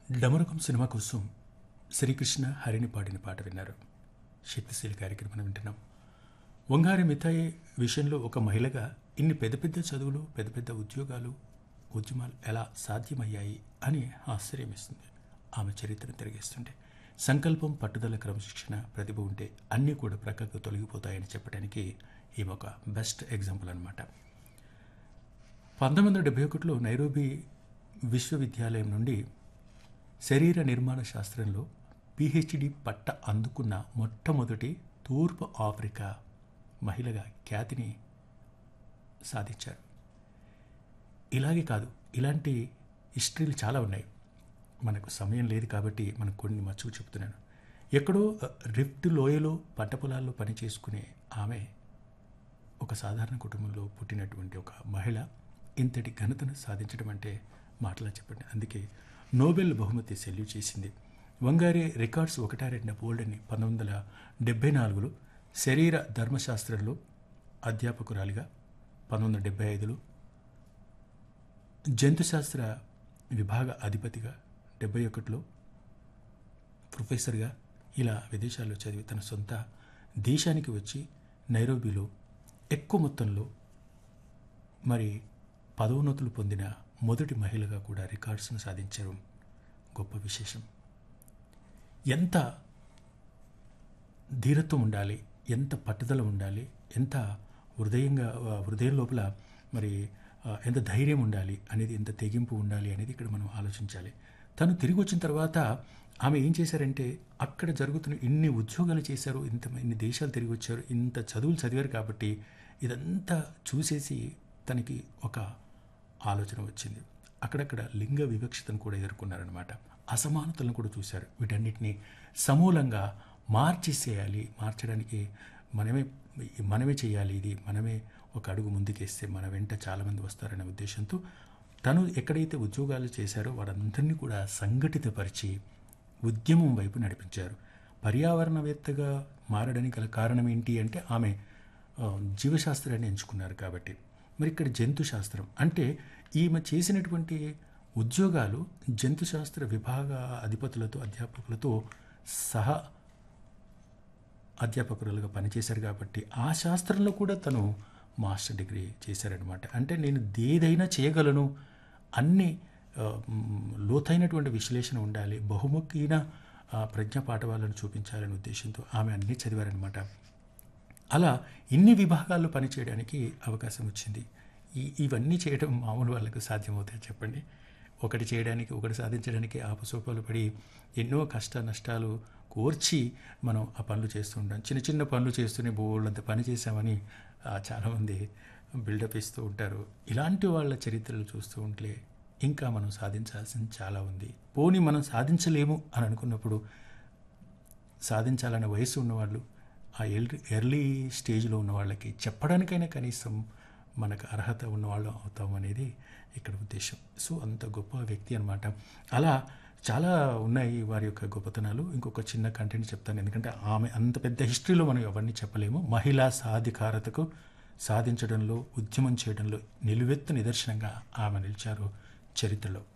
డమరుకం cinema కోసం శ్రీకృష్ణ హరిని పాడిన పాట విన్నారు శక్తిశీలి కార్యక్రమం వింటున్నాం వంగారి మిథాయి విషయంలో ఒక మహిళగా ఇన్ని పెద్ద పెద్ద చదువులు పెద్ద పెద్ద ఉద్యోగాలు ఉద్యమాలు ఎలా సాధ్యమయ్యాయి అని ఆశ్చర్యం ఇస్తుంది ఆమె చరిత్రను తిరిగేస్తుంటే సంకల్పం పట్టుదల క్రమశిక్షణ ప్రతిభ ఉంటే అన్నీ కూడా ప్రక్కకు తొలగిపోతాయని చెప్పడానికి ఈమె ఒక బెస్ట్ ఎగ్జాంపుల్ అనమాట పంతొమ్మిది వందల డెబ్బై ఒకటిలో నైరోబీ విశ్వవిద్యాలయం నుండి శరీర నిర్మాణ శాస్త్రంలో పిహెచ్డి పట్ట అందుకున్న మొట్టమొదటి తూర్పు ఆఫ్రికా మహిళగా ఖ్యాతిని సాధించారు ఇలాగే కాదు ఇలాంటి హిస్టరీలు చాలా ఉన్నాయి మనకు సమయం లేదు కాబట్టి మనకు కొన్ని మచ్చుకు చెప్తున్నాను ఎక్కడో రిఫ్ట్ లోయలో పంట పొలాల్లో పని చేసుకునే ఆమె ఒక సాధారణ కుటుంబంలో పుట్టినటువంటి ఒక మహిళ ఇంతటి ఘనతను సాధించడం అంటే మాటలా చెప్పండి అందుకే నోబెల్ బహుమతి సెల్యూ చేసింది వంగారే రికార్డ్స్ ఒకటా రెండ బోల్డని పంతొమ్మిది వందల డెబ్బై నాలుగులో శరీర ధర్మశాస్త్రంలో అధ్యాపకురాలిగా పంతొమ్మిది వందల డెబ్బై ఐదులో జంతుశాస్త్ర విభాగ అధిపతిగా డెబ్బై ఒకటిలో ప్రొఫెసర్గా ఇలా విదేశాల్లో చదివి తన సొంత దేశానికి వచ్చి నైరోబీలో ఎక్కువ మొత్తంలో మరి పదోన్నతులు పొందిన మొదటి మహిళగా కూడా రికార్డ్స్ను సాధించారు గొప్ప విశేషం ఎంత ధీరత్వం ఉండాలి ఎంత పట్టుదల ఉండాలి ఎంత హృదయంగా హృదయం లోపల మరి ఎంత ధైర్యం ఉండాలి అనేది ఎంత తెగింపు ఉండాలి అనేది ఇక్కడ మనం ఆలోచించాలి తను తిరిగి వచ్చిన తర్వాత ఆమె ఏం చేశారంటే అక్కడ జరుగుతున్న ఇన్ని ఉద్యోగాలు చేశారు ఇంత ఇన్ని దేశాలు తిరిగి వచ్చారు ఇంత చదువులు చదివారు కాబట్టి ఇదంతా చూసేసి తనకి ఒక ఆలోచన వచ్చింది అక్కడక్కడ లింగ వివక్షతను కూడా ఎదుర్కొన్నారనమాట అసమానతలను కూడా చూశారు వీటన్నిటిని సమూలంగా మార్చేసేయాలి మార్చడానికి మనమే మనమే చేయాలి ఇది మనమే ఒక అడుగు ముందుకేస్తే మన వెంట చాలామంది వస్తారనే ఉద్దేశంతో తను ఎక్కడైతే ఉద్యోగాలు చేశారో వారందరినీ కూడా సంఘటితపరిచి ఉద్యమం వైపు నడిపించారు పర్యావరణవేత్తగా మారడానికి గల కారణం ఏంటి అంటే ఆమె జీవశాస్త్రాన్ని ఎంచుకున్నారు కాబట్టి మరి ఇక్కడ జంతు శాస్త్రం అంటే ఈమె చేసినటువంటి ఉద్యోగాలు జంతుశాస్త్ర విభాగ అధిపతులతో అధ్యాపకులతో సహా అధ్యాపకురాలుగా పనిచేశారు కాబట్టి ఆ శాస్త్రంలో కూడా తను మాస్టర్ డిగ్రీ చేశారనమాట అంటే నేను ఏదైనా చేయగలను అన్ని లోతైనటువంటి విశ్లేషణ ఉండాలి బహుముఖీన ప్రజ్ఞ పాఠవాలను చూపించాలనే ఉద్దేశంతో ఆమె అన్నీ చదివారనమాట అలా ఇన్ని విభాగాల్లో పనిచేయడానికి అవకాశం వచ్చింది ఈ ఇవన్నీ చేయడం మామూలు వాళ్ళకు సాధ్యమవుతాయి చెప్పండి ఒకటి చేయడానికి ఒకటి సాధించడానికి ఆపసోపాలు పడి ఎన్నో కష్ట నష్టాలు కోర్చి మనం ఆ పనులు చేస్తూ ఉంటాం చిన్న చిన్న పనులు చేస్తూనే బోళ్ళంత పని చేశామని చాలామంది బిల్డప్ ఇస్తూ ఉంటారు ఇలాంటి వాళ్ళ చరిత్రలు చూస్తూ ఉంటే ఇంకా మనం సాధించాల్సింది చాలా ఉంది పోనీ మనం సాధించలేము అని అనుకున్నప్పుడు సాధించాలనే వయసు ఉన్నవాళ్ళు ఆ ఎర్లీ ఎర్లీ స్టేజ్లో ఉన్న వాళ్ళకి చెప్పడానికైనా కనీసం మనకు అర్హత ఉన్నవాళ్ళు అవుతాం అనేది ఇక్కడ ఉద్దేశం సో అంత గొప్ప వ్యక్తి అనమాట అలా చాలా ఉన్నాయి వారి యొక్క గొప్పతనాలు ఇంకొక చిన్న కంటెంట్ చెప్తాను ఎందుకంటే ఆమె అంత పెద్ద హిస్టరీలో మనం ఎవరిని చెప్పలేము మహిళా సాధికారతకు సాధించడంలో ఉద్యమం చేయడంలో నిలువెత్తు నిదర్శనంగా ఆమె నిలిచారు చరిత్రలో